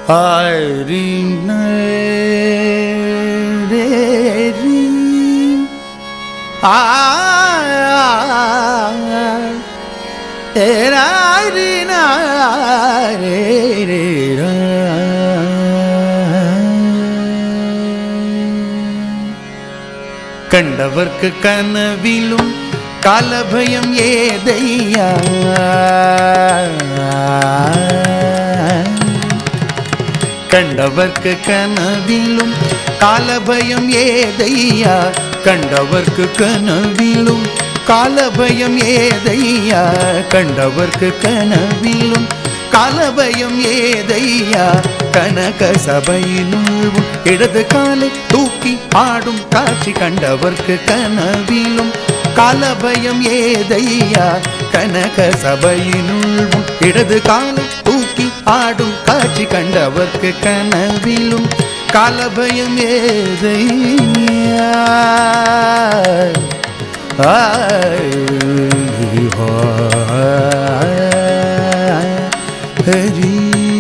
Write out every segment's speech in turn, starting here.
ஆரி ரேரி ஆ ஏராரி கண்டவர்க்கு கனவிலும் காலபயம் ஏதையா கண்டவர்க்கு கனவிலும் காலபயம் ஏதையா கண்டவர்க்கு கனவிலும் காலபயம் ஏதையா கண்டவர்க்கு கனவிலும் காலபயம் ஏதையா கனக சபையினுள்ளும் இடது காலை தூக்கி ஆடும் காட்சி கண்டவர்க்கு கனவிலும் காலபயம் ஏதையா கனக சபையினுள்ளும் இடது காலை தூக்கி ஆடும் காட்சி கண்டவர்க்கு கனவிலும் காலபயம் ஏதையா ஹரி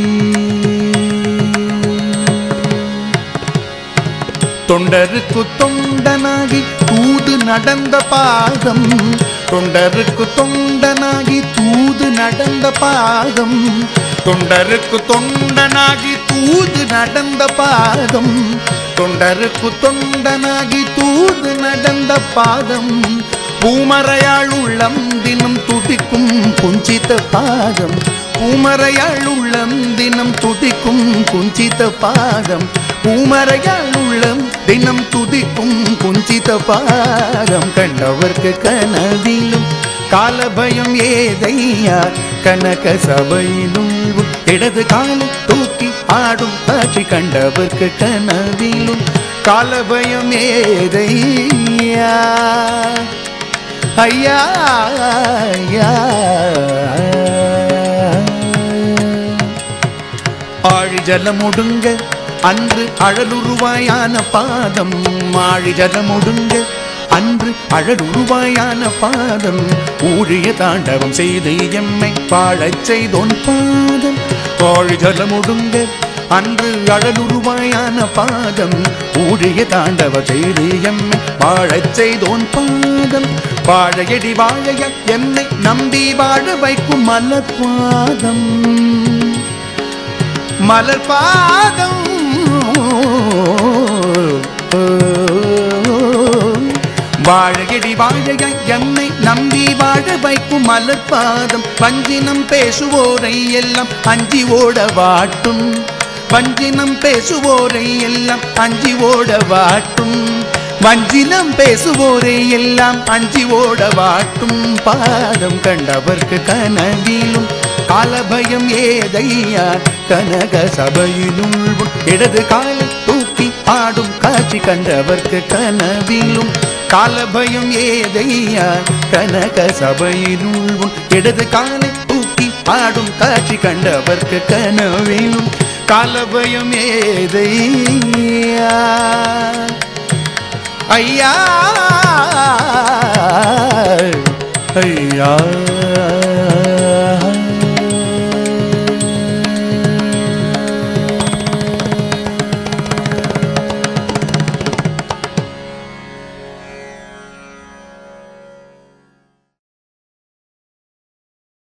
தொண்டருக்கு தொண்டனாகி தூது நடந்த பாதம் தொண்டருக்கு தொண்டனாகி தூது நடந்த பாதம் தொண்டருக்கு தொண்டனாகி தூது நடந்த பாதம் தொண்டருக்கு தொண்டனாகி தூது நடந்த பாதம் பூமறையாள் உள்ளம் தினம் துடிக்கும் குஞ்சித பாதம் பூமறையாள் உள்ளம் தினம் துடிக்கும் குஞ்சித பாதம் பூமறையாள் உள்ளம் தினம் துதிக்கும் குஞ்சித பாதம் கண்டவர்க்கு கனவிலும் காலபயம் ஏதையா கனக சபையிலும் இடது காலை தூக்கி ஆடும் காட்சி கண்டவர்க்கு கனவிலும் காலபயம் ஏதையா ஐயா ஐயா ஆழி ஜலம் ஒடுங்க அன்று அழலுருவாயான பாதம் ஆழி ஜலம் ஒடுங்க அன்று அழலுருவாயான பாதம் ஊழிய தாண்டவம் செய்து எம்மை வாழச் செய்தோன் பாதம் ஆழி ஜலம் ஒடுங்க அன்று அழலுருவாயான பாதம் ஊழிய தாண்டவ செய்து எம்மை வாழச் செய்தோன் பாதம் வாழையடி வாழைய என்னை நம்பி வாழ வைக்கும் மலர் பாதம் மலர் பாதம் வாழையடி வாழைய என்னை நம்பி வாழ வைக்கும் மலர் பாதம் வஞ்சினம் பேசுவோரை எல்லாம் அஞ்சி ஓட வாட்டும் வஞ்சினம் பேசுவோரை எல்லாம் அஞ்சி ஓட வாட்டும் வஞ்சினம் பேசுவோரை எல்லாம் அஞ்சி ஓட வாட்டும் பாதம் கண்டவர்க்கு கனவிலும் காலபயம் ஏதையா கனக சபையினுள் இடது காலை தூக்கி ஆடும் காட்சி கண்டவர்க்கு கனவிலும் காலபயம் ஏதையா கனக சபையினுள் இடது காலை தூக்கி ஆடும் காட்சி கண்டவர்க்கு கனவிலும் காலபயம் ஏதையா ஐயா ஐயா